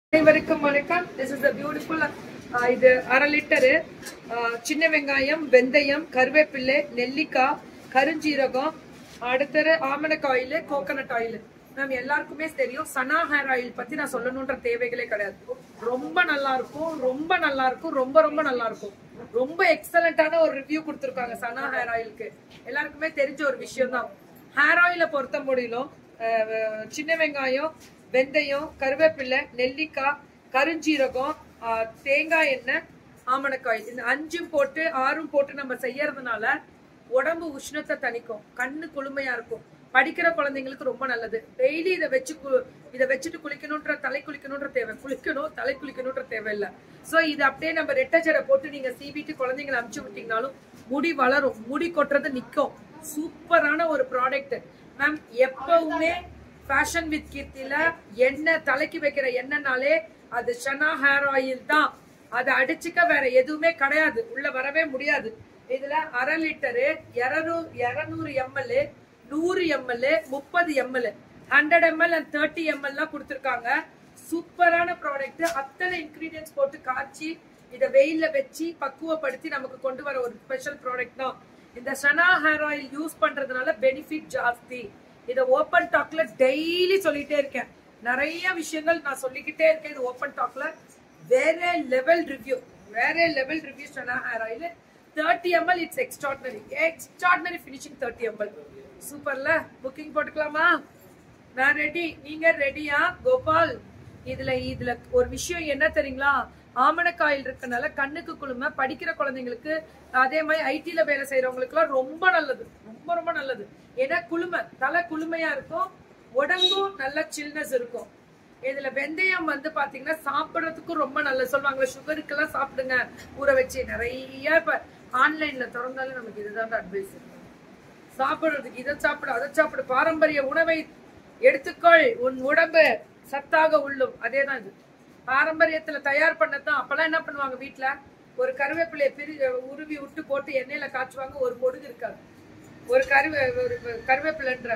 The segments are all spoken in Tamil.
அனைவருக்கும் வணக்கம் திஸ் இஸ் பியூட்டிஃபுல் இது அரை லிட்டரு சின்ன வெங்காயம் வெந்தயம் கருவேப்பிள்ளை நெல்லிக்காய் கருஞ்சீரகம் அடுத்தது ஆமணக் ஆயில் கோகனட் ஆயில் மேம் எல்லாருக்குமே தெரியும் சனா ஹேர் ஆயில் பத்தி நான் சொல்லணுன்ற தேவைகளே கிடையாது ரொம்ப நல்லா இருக்கும் ரொம்ப நல்லா இருக்கும் ரொம்ப ரொம்ப நல்லா இருக்கும் ரொம்ப எக்ஸலண்டான ஒரு ரிவ்யூ கொடுத்துருக்காங்க சனா ஹேர் ஆயிலுக்கு எல்லாருக்குமே தெரிஞ்ச ஒரு விஷயம் தான் ஹேர் ஆயிலை பொறுத்த முடியலும் அஹ், சின்ன வெங்காயம் வெந்தயம் கருவேப்பிலை நெல்லிக்காய் கருஞ்சீரகம் ஆஹ், தேங்காய் எண்ணெய் ஆமணக்காய் இந்த அஞ்சும் போட்டு ஆறும் போட்டு நம்ம செய்யறதுனால உடம்பு உஷ்ணத்தை தணிக்கும் கண்ணு குளுமையா இருக்கும் படிக்கிற குழந்தைங்களுக்கு ரொம்ப நல்லது டெய்லி இதை வச்சு கு- இதை வச்சுட்டு குளிக்கணுன்ற தலை குளிக்கணுன்ற தேவை குளிக்கணும் தலை குளிக்கணுன்ற தேவை இல்ல சோ இது அப்படியே நம்ம ரெட்டஜடை போட்டு நீங்க சீவிட்டு குழந்தைங்களை அமுச்சு விட்டீங்கனாலும் முடி வளரும் முடி கொட்டுறது நிக்கும் சூப்பரான ஒரு ப்ராடக்ட் மேம் எப்பவுமே ஃபேஷன் வித் கீர்த்தில எண்ணெய் தலைக்கு வைக்கிற எண்ணெய்னாலே அது ஷனா ஹேர் ஆயில் தான் அதை அடிச்சுக்க வேற எதுவுமே கிடையாது உள்ள வரவே முடியாது இதுல அரை லிட்டரு இருநூறு இருநூறு எம்எல் நூறு எம்எல் முப்பது ML hundred ML and thirty எம்எல்லாம் கொடுத்துருக்காங்க சூப்பரான ப்ராடக்ட் அத்தனை இன்கிரீடியன்ஸ் போட்டு காய்ச்சி இதை வெயில்ல வச்சு பக்குவப்படுத்தி நமக்கு கொண்டு வர ஒரு ஸ்பெஷல் ப்ராடக்ட் தான் இந்த சனா ஹேர் ஆயில் யூஸ் பண்றதுனால பெனிஃபிட் ஜாஸ்தி இதை ஓப்பன் டாக்ல டெய்லி சொல்லிட்டே இருக்கேன் நிறைய விஷயங்கள் நான் சொல்லிக்கிட்டே இருக்கேன் இது ஓப்பன் டாக்ல வேற லெவல் ரிவ்யூ வேற level review Sana hair oil thirty ML it's extraordinary extraordinary finishing thirty ML சூப்பர்ல புக்கிங் போட்டுக்கலாமா நான் ரெடி நீங்க ரெடியா கோபால் இதுல இதுல ஒரு விஷயம் என்ன தெரியுங்களா ஆமணக்காயில் இருக்கனால கண்ணுக்கு குளுமை படிக்கிற குழந்தைங்களுக்கு அதே மாதிரி ஐடில வேலை செய்யறவங்களுக்கு எல்லாம் ரொம்ப நல்லது ரொம்ப ரொம்ப நல்லது ஏன்னா குளுமை தலை குளுமையா இருக்கும் உடம்பும் நல்ல சில்னஸ் இருக்கும் இதுல வெந்தயம் வந்து பாத்தீங்கன்னா சாப்பிடறதுக்கும் ரொம்ப நல்லது சொல்லுவாங்க சுகருக்கு எல்லாம் சாப்பிடுங்க ஊற வச்சு நிறைய இப்ப ஆன்லைன்ல திறந்தாலும் நமக்கு இதுதான் அட்வைஸ் சாப்பிடுறதுக்கு இதை சாப்பிடு அதை சாப்பிடு பாரம்பரிய உணவை எடுத்துக்கொள் உன் உடம்பு சத்தாக உள்ளும் அதேதான் இது பாரம்பரியத்துல தயார் பண்ணதான் அப்பெல்லாம் என்ன பண்ணுவாங்க வீட்ல ஒரு கருவேப்பிலையை பிரி உருவி விட்டு போட்டு எண்ணெயில காய்ச்சுவாங்க ஒரு பொடுகு இருக்காது ஒரு கருவே ஒரு கருவேப்பிலைன்ற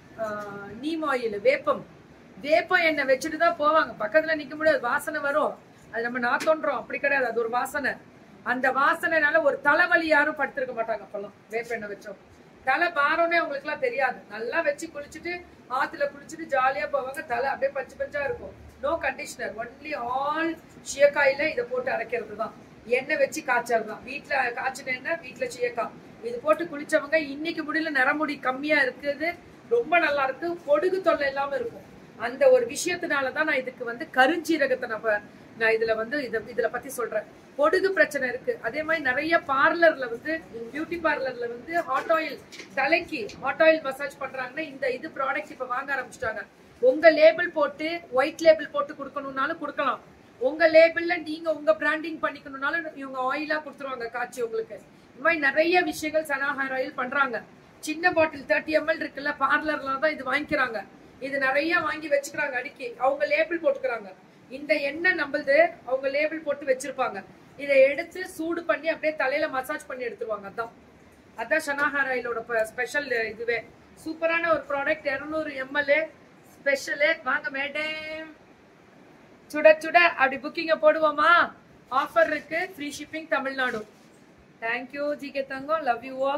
நீம் ஆயில் வேப்பம் வேப்பம் எண்ணெய் வச்சுட்டு தான் போவாங்க பக்கத்துல நிக்க முடியாது வாசனை வரும் அது நம்ம நாத்தோன்றோம் அப்படி கிடையாது அது ஒரு வாசனை அந்த வாசனைனால ஒரு தலைவலி யாரும் படுத்திருக்க மாட்டாங்க அப்பெல்லாம் வேப்ப எண்ணெய் வச்சோம் தலை பாரம்னே அவங்களுக்கு எல்லாம் தெரியாது நல்லா வச்சு குளிச்சுட்டு ஆத்துல குளிச்சுட்டு ஜாலியா போவாங்க தலை அப்படியே பச்சை பச்சா இருக்கும் நோ கண்டிஷனர் ஒன்லி ஆல் ஷியக்காயில இதை போட்டு அரைக்கிறது தான் எண்ணெய் வச்சு காய்ச்சல் தான் வீட்டுல காய்ச்சின எண்ணெய் வீட்டுல சீயக்காய் இது போட்டு குளிச்சவங்க இன்னைக்கு முடியல நரமுடி கம்மியா இருக்குது ரொம்ப நல்லா இருக்கு பொடுகு தொல்லை இல்லாம இருக்கும் அந்த ஒரு விஷயத்தினால தான் நான் இதுக்கு வந்து கருஞ்சீரகத்தை நம்ம நான் இதுல வந்து இத இதுல பத்தி சொல்றேன் பொடுகு பிரச்சனை இருக்கு அதே மாதிரி நிறைய பார்லர்ல வந்து பியூட்டி பார்லர்ல வந்து ஹாட் ஆயில் தலைக்கு ஹாட் ஆயில் மசாஜ் பண்றாங்கன்னா இந்த இது ப்ராடக்ட் இப்ப வாங்க ஆரம்பிச்சிட்டாங்க உங்க லேபிள் போட்டு ஒயிட் லேபிள் போட்டு கொடுக்கணும்னாலும் கொடுக்கலாம் உங்க லேபிள்ல நீங்க உங்க பிராண்டிங் பண்ணிக்கணும்னாலும் இவங்க ஆயிலா கொடுத்துருவாங்க காய்ச்சி உங்களுக்கு இந்த மாதிரி நிறைய விஷயங்கள் சனா ஹேர் ஆயில் பண்றாங்க சின்ன பாட்டில் தேர்ட்டி எம்எல் இருக்குல்ல பார்லர்ல தான் இது வாங்கிக்கிறாங்க இது நிறைய வாங்கி வச்சுக்கிறாங்க அடுக்கி அவங்க லேபிள் போட்டுக்கிறாங்க இந்த எண்ணெய் நம்மளது அவங்க லேபிள் போட்டு வச்சிருப்பாங்க இதை எடுத்து சூடு பண்ணி அப்படியே தலையில மசாஜ் பண்ணி எடுத்துருவாங்க அதான் அதான் ஷனாஹார் ஆயிலோட ஸ்பெஷல் இதுவே சூப்பரான ஒரு ப்ராடக்ட் இரநூறு எம்எல் ஸ்பெஷலு வாங்க மேடம் சுட சுட அப்படி புக்கிங்க போடுவோமா ஆஃபர் இருக்கு free shipping Tamil Nadu thank you G K Thangam love you